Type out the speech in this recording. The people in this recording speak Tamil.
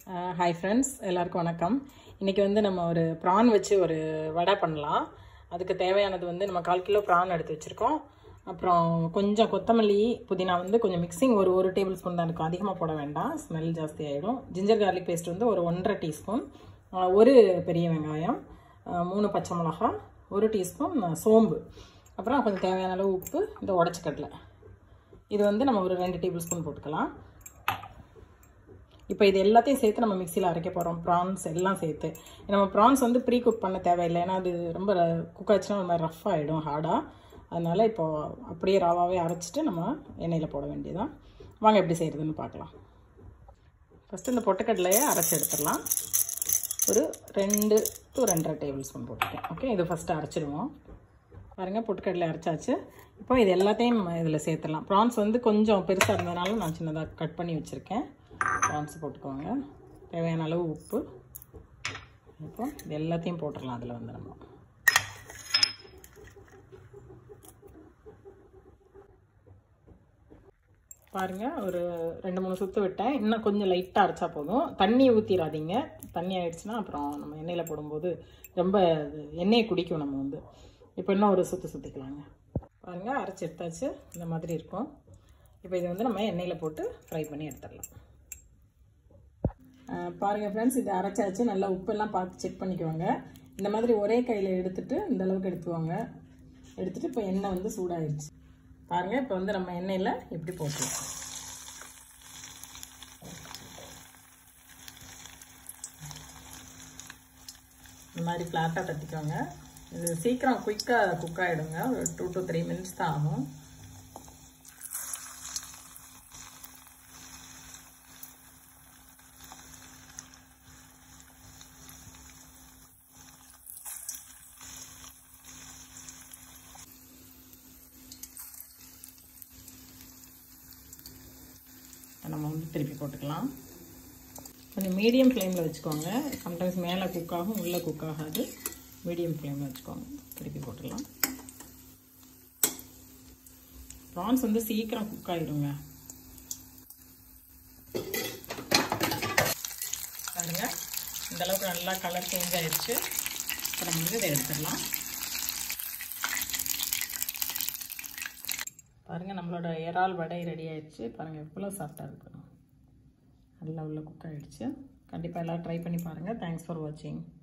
ஹாய் ஃப்ரெண்ட்ஸ் எல்லாருக்கும் வணக்கம் இன்றைக்கி வந்து நம்ம ஒரு ப்ரான் வச்சு ஒரு வடை பண்ணலாம் அதுக்கு தேவையானது வந்து நம்ம கால் கிலோ ப்ரான் எடுத்து வச்சுருக்கோம் அப்புறம் கொஞ்சம் கொத்தமல்லி புதினா வந்து கொஞ்சம் மிக்சிங் ஒரு ஒரு டேபிள் ஸ்பூன் தான் இருக்கும் அதிகமாக போட வேண்டாம் ஸ்மெல் ஜாஸ்தி ஆகிடும் ஜிஞ்சர் கார்லிக் பேஸ்ட் வந்து ஒரு ஒன்றரை டீஸ்பூன் ஒரு பெரிய வெங்காயம் அஹ் மூணு பச்சை மிளகா ஒரு டீஸ்பூன் சோம்பு அப்புறம் கொஞ்சம் தேவையான அளவு உப்பு இந்த உடச்சி கடலை இது வந்து நம்ம ஒரு ரெண்டு டேபிள் ஸ்பூன் போட்டுக்கலாம் இப்போ இது எல்லாத்தையும் சேர்த்து நம்ம மிக்சியில் அரைக்க போகிறோம் ப்ரான்ஸ் எல்லாம் சேர்த்து நம்ம ப்ரான்ஸ் வந்து ப்ரீ குக் பண்ண தேவையில்லை ஏன்னா அது ரொம்ப குக் ஆச்சுன்னா ஒரு மாதிரி ரஃப் ஆகிடும் ஹார்டாக அதனால் இப்போது அப்படியே ராவாகவே அரைச்சிட்டு நம்ம எண்ணெயில் போட வேண்டியதான் வாங்க எப்படி செய்கிறதுன்னு பார்க்கலாம் ஃபஸ்ட்டு இந்த பொட்டுக்கடலையை அரைச்சி எடுத்துடலாம் ஒரு ரெண்டு டு ரெண்டரை டேபிள் ஸ்பூன் போட்டுருக்கேன் ஓகே இது ஃபஸ்ட்டு அரைச்சிடுவோம் பாருங்கள் பொட்டுக்கடலை அரைச்சாச்சு இப்போ இது எல்லாத்தையும் நம்ம இதில் சேர்த்துடலாம் ப்ரான்ஸ் வந்து கொஞ்சம் பெருசாக இருந்ததுனால நான் சின்னதாக கட் பண்ணி வச்சுருக்கேன் ப்ரான்ஸ் போட்டுக்கோங்க தேவையான அளவு உப்பு இப்போ இது எல்லாத்தையும் போட்டுடலாம் அதில் வந்து நம்ம பாருங்கள் ஒரு ரெண்டு மூணு சுற்று விட்டேன் இன்னும் கொஞ்சம் லைட்டாக அரைச்சா போதும் தண்ணி ஊற்றிடாதீங்க தண்ணி ஆயிடுச்சுன்னா அப்புறம் நம்ம எண்ணெயில் போடும்போது ரொம்ப அது எண்ணெயை குடிக்கும் நம்ம வந்து இப்போ இன்னும் ஒரு சுற்று சுற்றிக்கலாங்க பாருங்கள் அரைச்சி எடுத்தாச்சு இந்த மாதிரி இருக்கும் இப்போ இது வந்து நம்ம எண்ணெயில் போட்டு ஃப்ரை பண்ணி எடுத்துடலாம் பாருங்கள் ஃப்ரெண்ட்ஸ் இது அரைச்சாச்சு நல்லா உப்பெல்லாம் பார்த்து செக் பண்ணிக்குவாங்க இந்த மாதிரி ஒரே கையில் எடுத்துட்டு இந்த அளவுக்கு எடுத்துவாங்க எடுத்துட்டு இப்போ எண்ணெய் வந்து சூடாயிருச்சு பாருங்கள் இப்போ வந்து நம்ம எண்ணெயில் எப்படி போட்டுருவோம் இந்த மாதிரி ஃப்ளாட்டாக தட்டிக்கோங்க இது சீக்கிரம் குயிக்காக குக் ஆகிடுங்க ஒரு டூ டு த்ரீ மினிட்ஸ் தான் ஆகும் நம்ம வந்து திருப்பி போட்டுக்கலாம் கொஞ்சம் மீடியம் ஃப்ளேமில் வச்சுக்கோங்க சம்டைம்ஸ் மேலே குக் ஆகும் உள்ளே குக் ஆகாது மீடியம் ஃப்ளேமில் வச்சுக்கோங்க திருப்பி போட்டுடலாம் ப்ரான்ஸ் வந்து சீக்கிரம் குக் ஆகிடுங்க பாருங்க இந்த அளவுக்கு நல்லா கலர் சேஞ்ச் ஆயிடுச்சு இப்போ நம்ம வந்து இதை எடுத்துடலாம் பாருங்கள் நம்மளோட இறால் வடை ரெடி ஆயிடுச்சு பாருங்கள் எவ்வளோ சாஃப்டாக இருக்கு நல்லா உள்ள குக் ஆகிடுச்சு கண்டிப்பாக எல்லோரும் ட்ரை பண்ணி பாருங்கள் தேங்க்ஸ் ஃபார் வாட்சிங்